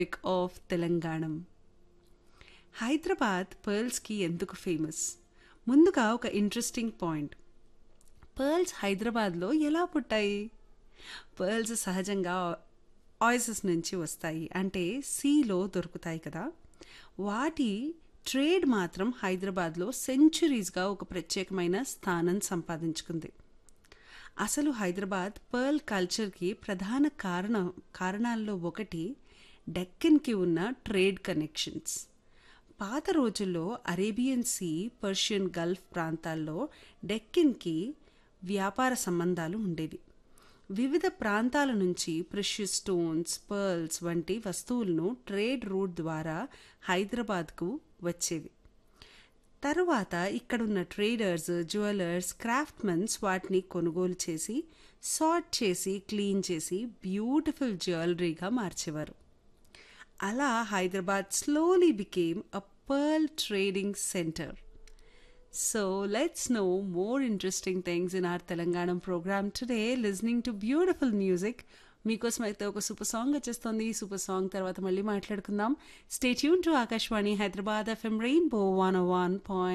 of తెలంగాణం Hyderabad పర్ల్స్కి ఎందుకు famous ముందుగా ఒక ఇంట్రెస్టింగ్ పాయింట్ పర్ల్స్ హైదరాబాద్లో ఎలా పుట్టాయి పర్ల్స్ సహజంగా ఆయిసెస్ నుంచి వస్తాయి అంటే సీలో దొరుకుతాయి కదా వాటి ట్రేడ్ మాత్రం హైదరాబాద్లో సెంచురీస్గా ఒక ప్రత్యేకమైన స్థానం సంపాదించుకుంది అసలు హైదరాబాద్ పర్ల్ కల్చర్కి ప్రధాన కారణం కారణాల్లో ఒకటి డెక్కన్కి ఉన్న ట్రేడ్ కనెక్షన్స్ పాత రోజుల్లో అరేబియన్ సీ పర్షియన్ గల్ఫ్ ప్రాంతాల్లో డెక్కన్కి వ్యాపార సంబంధాలు ఉండేవి వివిధ ప్రాంతాల నుంచి ప్రెషియస్ స్టోన్స్ పర్ల్స్ వంటి వస్తువులను ట్రేడ్ రూట్ ద్వారా హైదరాబాద్కు వచ్చేవి తరువాత ఇక్కడున్న ట్రేడర్స్ జ్యువెలర్స్ క్రాఫ్ట్మెన్స్ వాటిని కొనుగోలు చేసి సార్ట్ చేసి క్లీన్ చేసి బ్యూటిఫుల్ జ్యువెలరీగా మార్చేవారు అలా Hyderabad slowly became a pearl trading centre so let's know more interesting things in our Telangana programme today listening to beautiful music మీకోసం అయితే ఒక సూపర్ సాంగ్ వచ్చేస్తుంది ఈ సూపర్ సాంగ్ తర్వాత మళ్ళీ మాట్లాడుకుందాం stay tune to Akashvani Hyderabad FM rainbow one one point